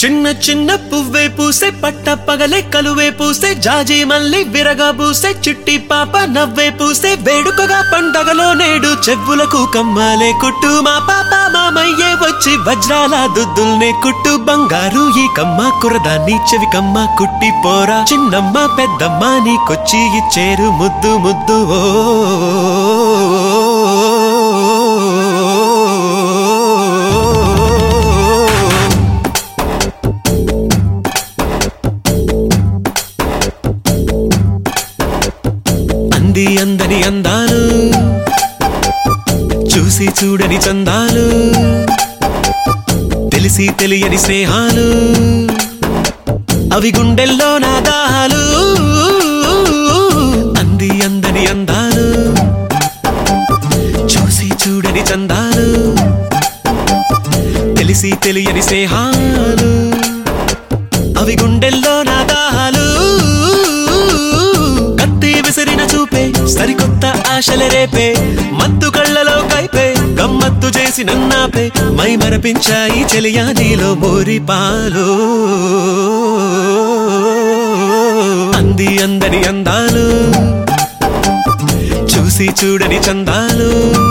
చిన్న చిన్న పువ్వే పూసే పట్ట పగలే కలువే పూసే జాజి మల్లి విరగా పూసే చిట్టి పాప నవ్వే పూసే వేడుకగా పండగలో నేడు చెవులకు కమ్మాలే కుట్టు మా పాప మామయ్యే వచ్చి వజ్రాల దుద్దుల్నే కుట్టు బంగారు ఈ కమ్మ కురదాన్ని చెవి కమ్మ కుట్టి పోరా చిన్నమ్మ పెద్దమ్మ నీకొచ్చి ఇచ్చేరు ముద్దు ముద్దు ఓ అంది అందని అందాలు చూసి చూడని చందాలు తెలిసి తెలియని స్నేహాలు అవి గుండెల్లో నా దాహాలు అంది అందని అందాలు చూసి చూడని చందాలు తెలిసి తెలియని స్నేహాలు అవి గుండెల్లో నా దాహాలు కత్తి విసిరిన చూపే సరికొత్త ఆశల రేపే మత్తు కళ్ళలో కైపే గమ్మత్తు చేసి నన్నాపే మై మరపించాయి చెలియా నీలో మోరి పాలు అంది అందని అందాలు చూసి చూడని చందాలు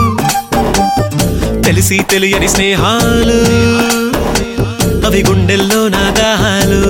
తెలిసి తెలియని స్నేహాలు అవి గుండెల్లో నా దాహాలు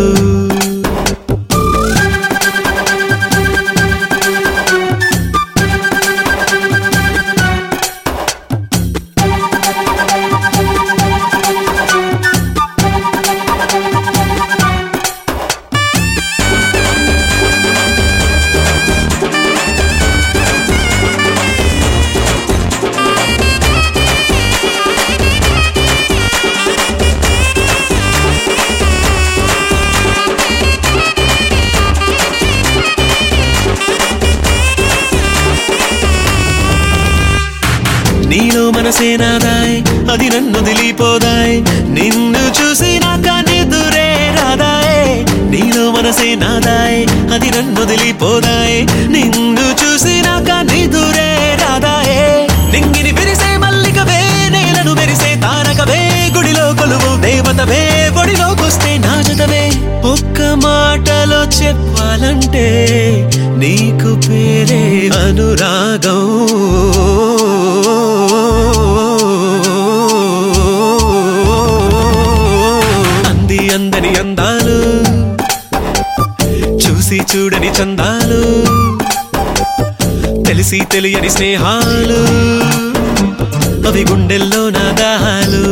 నీలో మనసే నాదాయ్ అది నన్ను దిలిపోదాయ్ నిన్ను చూసి నాక నిదురే రాదాయ్ నీలో మనసే నాదాయ్ అది నన్ను దిలిపోదాయ్ నిన్ను చూసి నాక నిదురే రాదాయ్ నింగిని విరిసే మల్లికవే నేలను మెరిసే తారకవే గుడిలో కొలువు దేవతవే ఒడిలోకొస్తే నా జతవే ఒక్క మాటలో చెప్పాలంటే నీకు పేరే అనురాగం అంది అందని అందాలు చూసి చూడని చందాలు తెలిసి తెలియని స్నేహాలు అవి గుండెల్లో నా దాహాలు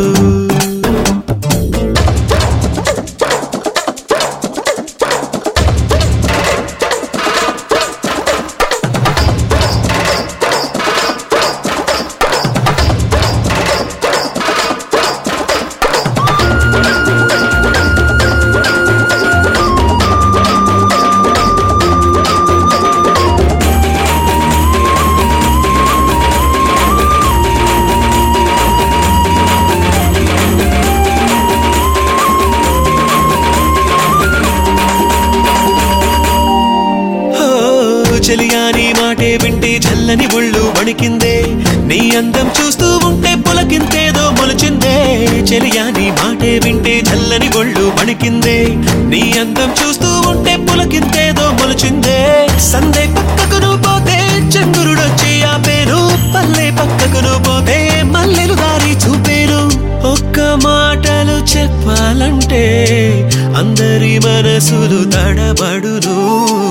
ఓ, చెలియా నీ మాటే వింటే చల్లని ఒళ్ళు వణికిందే నీ అందం చూస్తూ ఉంటే పులకింతేదో మొలిచిందే చెలియా నీ మాటే వింటే చల్లని ఒళ్ళు వణికిందే నీ అందం చూస్తూ ఉంటే పులకింతేదో మొలిచిందే సందే పక్కకును పోతే చంద్రుడొచ్చి ఆపేరు పల్లె పక్కకును పోతే మల్లెలు దారి చూపేరు ఒక్క మాటలు చెప్పాలంటే అందరి మనసులు తడబడును